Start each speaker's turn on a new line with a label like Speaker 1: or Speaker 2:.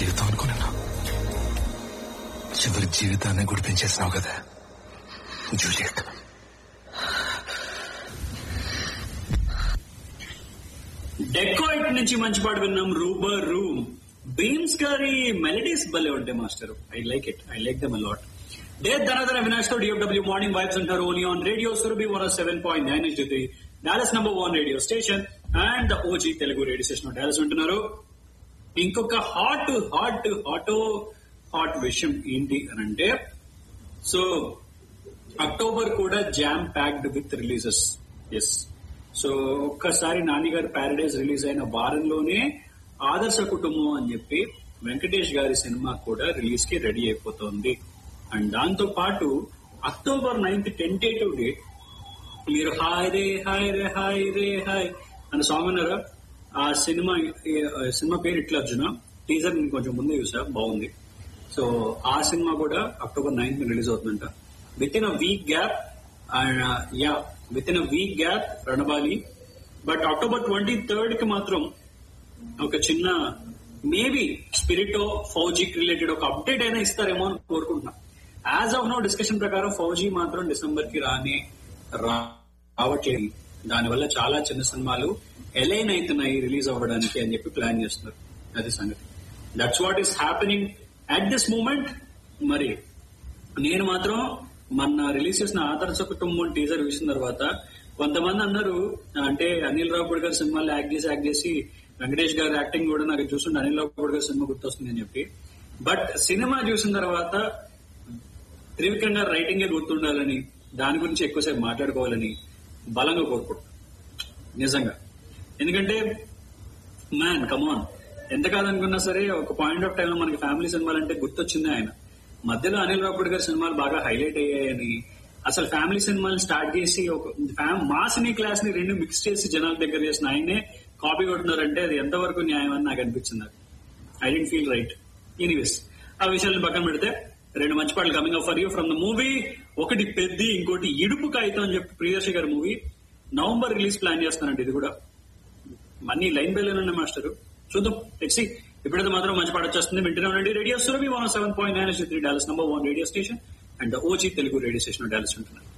Speaker 1: జీవితం అనుకున్నా చివరి జీవితాన్ని గుడిపించేసావు కదా జూలియట్
Speaker 2: డెకాయిట్ నుంచి మంచి పాట విన్నాం రూబర్ రూమ్ బీమ్స్ గారి మెలడీస్ భలే ఉంటాయి master I like it I like them a lot డే ధనధర అవినాష్ తో డిఎఫ్డబ్ల్యూ మార్నింగ్ వైబ్స్ అంటారు only on radio Surabhi one seven point nine H Dallas number one radio station and the OG Telugu radio station Dallas ఉంటున్నారు ఇంకొక hot hot హాటో hot విషయం ఏంటి అని అంటే సో అక్టోబర్ కూడా jam packed with releases yes so ఒక్కసారి నాన్నగారి ప్యారడైజ్ రిలీజ్ అయిన వారంలోనే ఆదర్శ కుటుంబం అని చెప్పి వెంకటేష్ గారి సినిమా కూడా రిలీజ్ కి రెడీ అయిపోతుంది అండ్ దాంతో పాటు అక్టోబర్ నైన్త్ టెంటేటివ్ డేట్ మీరు హాయ్ రే హాయ్ రే హాయ్ రే హాయ్ అని సాంగ్ అన్నారా ఆ సినిమా ఆ సినిమా పేరు ఇట్లా అర్జున టీజర్ నేను కొంచెం ముందే చూసా బాగుంది సో ఆ సినిమా కూడా అక్టోబర్ నైన్త్ రిలీజ్ అవుతుందంట within a week gap ya within a week gap Ranabaali but October twenty third కి మాత్రం ఒక చిన్న మేబీ స్పిరిటో ఫౌజీకి రిలేటెడ్ ఒక అప్డేట్ అయినా ఇస్తారేమో అని కోరుకుంటున్నా యాజ్ ఆఫ్ నో డిస్కషన్ ప్రకారం ఫౌజీ మాత్రం డిసెంబర్ కి రాని రావట్లేదు దానివల్ల చాలా చిన్న సినిమాలు ఎలైన్ అవుతున్నాయి రిలీజ్ అవ్వడానికి అని చెప్పి ప్లాన్ చేస్తున్నారు అది సంగతి that's what is happening at this moment మరి నేను మాత్రం మొన్న రిలీజ్ చేసిన ఆదర్శ కుటుంబం టీజర్ చూసిన తర్వాత కొంతమంది అన్నారు అంటే అనిల్ రావుపూడి గారి సినిమాలో యాక్ట్ చేసి యాక్ట్ చేసి వెంకటేష్ గారి యాక్టింగ్ కూడా నాకు చూస్తుంటే అనిల్ రావుపూడి గారి సినిమా గుర్తొస్తుంది అని చెప్పి బట్ సినిమా చూసిన తర్వాత త్రివిక్రమ్ గారు రైటింగే గుర్తుండాలని దాని గురించి ఎక్కువసేపు మాట్లాడుకోవాలని బలంగా కోరుకుంటున్నాను నిజంగా ఎందుకంటే మ్యాన్ కమాన్ ఎంత కాదనుకున్నా సరే ఒక పాయింట్ ఆఫ్ టైంలో మనకి ఫ్యామిలీ సినిమాలు అంటే గుర్తొచ్చింది ఆయన మధ్యలో అనిల్ రాపుడి గారి సినిమాలు బాగా హైలైట్ అయ్యాయని అసలు ఫ్యామిలీ సినిమాలు స్టార్ట్ చేసి ఒక మాసిని క్లాస్ ని రెండు మిక్స్ చేసి జనాల దగ్గర చేసిన ఆయనే కాపీ కొడుతున్నారంటే అది ఎంతవరకు న్యాయం అని నాకు అనిపించింది నాకు I didn't feel right anyways ఆ విషయాలను పక్కన పెడితే రెండు మంచి పాటలు coming up for you from the movie ఒకటి పెద్ది ఇంకోటి ఇడుపు కాగితం అని చెప్పి ప్రియదర్శి గారి మూవీ నవంబర్ రిలీజ్ ప్లాన్ చేస్తానండి ఇది కూడా మనీ లైన్ బెల్ మాస్టర్ చూద్దాం లెట్సీ ఇప్పుడైతే మాత్రం మంచి పాట వచ్చేస్తుంది వింటూనే ఉండండి radio Surabhi one seven point nine three Dallas number one radio station and OG Telugu radio station Dallas ఉంటున్నాను